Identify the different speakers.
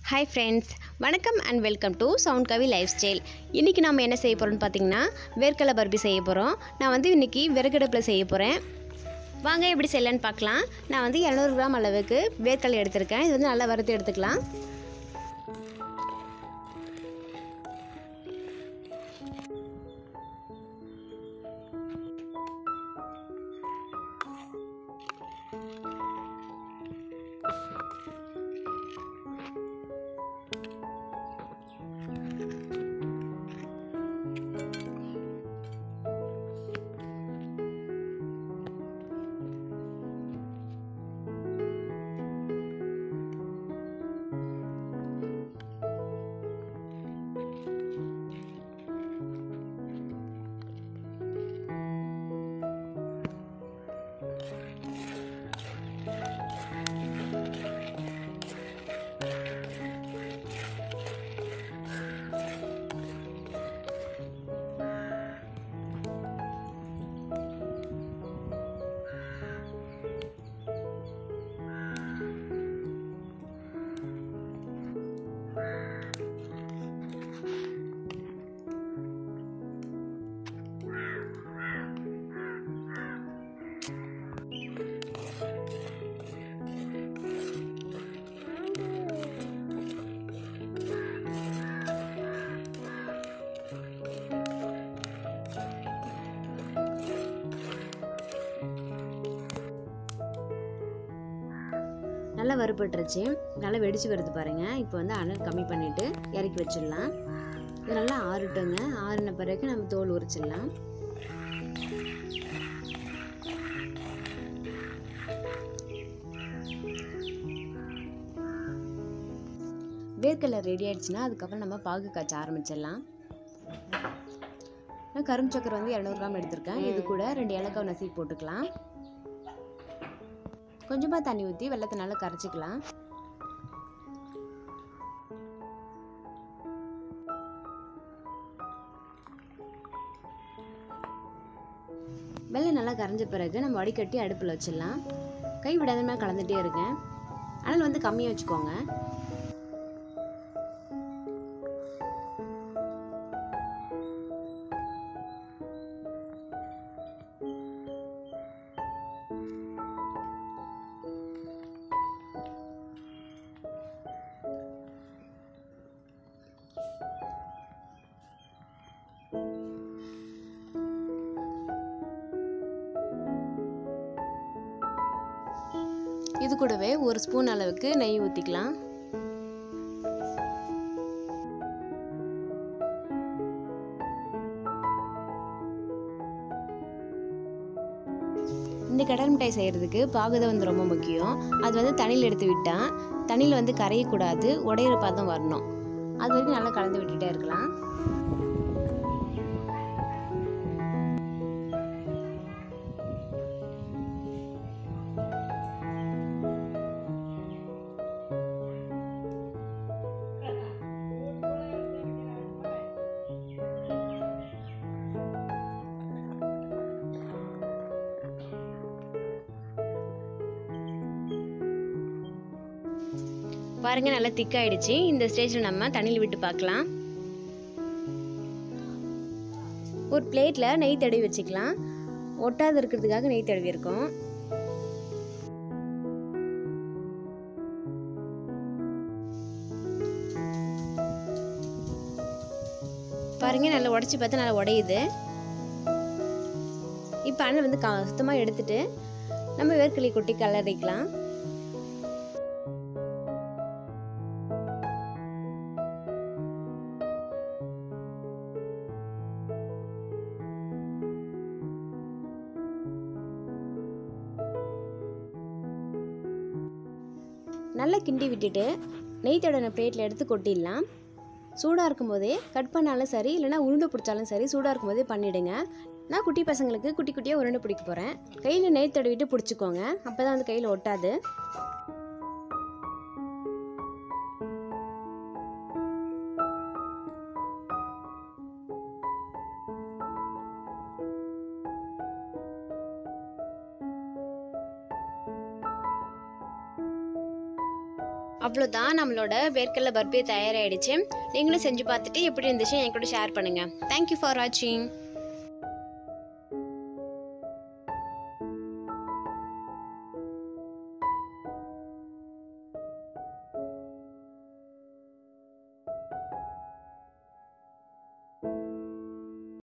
Speaker 1: hi friends வணக்கம் and welcome to sound Kavi lifestyle இன்றைக்கி நம்ம என்ன செய்ய போகிறோம்னு பார்த்தீங்கன்னா வேர்க்கடலை பர்பி செய்ய போகிறோம் நான் வந்து இன்றைக்கி விறகடுப்பில் செய்ய போகிறேன் வாங்க எப்படி செய்யலான்னு பார்க்கலாம் நான் வந்து இரநூறு கிராம் அளவுக்கு வேர்க்கடலை எடுத்திருக்கேன் இது வந்து நல்லா வறுத்து எடுத்துக்கலாம் நல்லா வறுபட்டுருச்சு நல்லா வெடிச்சு வருது பாருங்கள் இப்போ வந்து அனல் கம்மி பண்ணிவிட்டு இறக்கி வச்சிடலாம் இது நல்லா ஆறட்டுங்க ஆறின பிறகு நம்ம தோல் உரிச்சிடலாம் வேர்க்கடலை ரெடி ஆயிடுச்சுன்னா அதுக்கப்புறம் நம்ம பாகு காய்ச்ச ஆரம்பிச்சிடலாம் நான் கரும்பு சக்கரை வந்து இரநூறு கிராம் எடுத்திருக்கேன் இது கூட ரெண்டு ஏலக்காய் நசுக்கி போட்டுக்கலாம் கொஞ்சமாக தண்ணி ஊற்றி வெள்ளத்தை நல்லா கரைச்சிக்கலாம் வெள்ளம் நல்லா கரைஞ்ச பிறகு நம்ம வடிகட்டி அடுப்பில் வச்சிடலாம் கை விடாத மாதிரி கலந்துகிட்டே இருக்கேன் அனல் வந்து கம்மியாக வச்சுக்கோங்க இது கூடவே ஒரு ஸ்பூன் அளவுக்கு நெய் ஊற்றிக்கலாம் இந்த கடல் மிட்டாய் செய்கிறதுக்கு பாகுதை வந்து ரொம்ப முக்கியம் அது வந்து தண்ணியில் எடுத்து விட்டால் தண்ணியில் வந்து கரையக்கூடாது உடையிற பதம் வரணும் அது வரைக்கும் நல்லா கலந்து விட்டுட்டே இருக்கலாம் பாருங்க நல்லா திக்காயிடுச்சு இந்த ஸ்டேஜில் நம்ம தண்ணியில் விட்டு பார்க்கலாம் ஒரு பிளேட்டில் நெய் தடவி வச்சுக்கலாம் ஒட்டாது இருக்கிறதுக்காக நெய் தடவி இருக்கோம் பாருங்க நல்லா உடச்சி பார்த்தா நல்லா உடையுது இப்போ அண்ணன் வந்து சுத்தமாக எடுத்துட்டு நம்ம வேர்க்கலி கொட்டி கலரிக்கலாம் நல்லா கிண்டி விட்டுட்டு நெய் தடவின பிளேட்டில் எடுத்து கொட்டிடலாம் சூடாக இருக்கும்போதே கட் பண்ணாலும் சரி இல்லைனா உருண்டை பிடிச்சாலும் சரி சூடாக இருக்கும்போதே பண்ணிவிடுங்க நான் குட்டி பசங்களுக்கு குட்டி குட்டியாக உருண்டை பிடிக்க போகிறேன் கையில் நெய் தடவிட்டு பிடிச்சிக்கோங்க அப்போ தான் வந்து கையில் ஒட்டாது அவ்வளோதான் நம்மளோட வேர்க்கடலை பர்பி தயாராகிடுச்சு நீங்களும் செஞ்சு பார்த்துட்டு எப்படி இருந்துச்சு என் கூட ஷேர் பண்ணுங்கள் தேங்க்யூ ஃபார் வாட்சிங்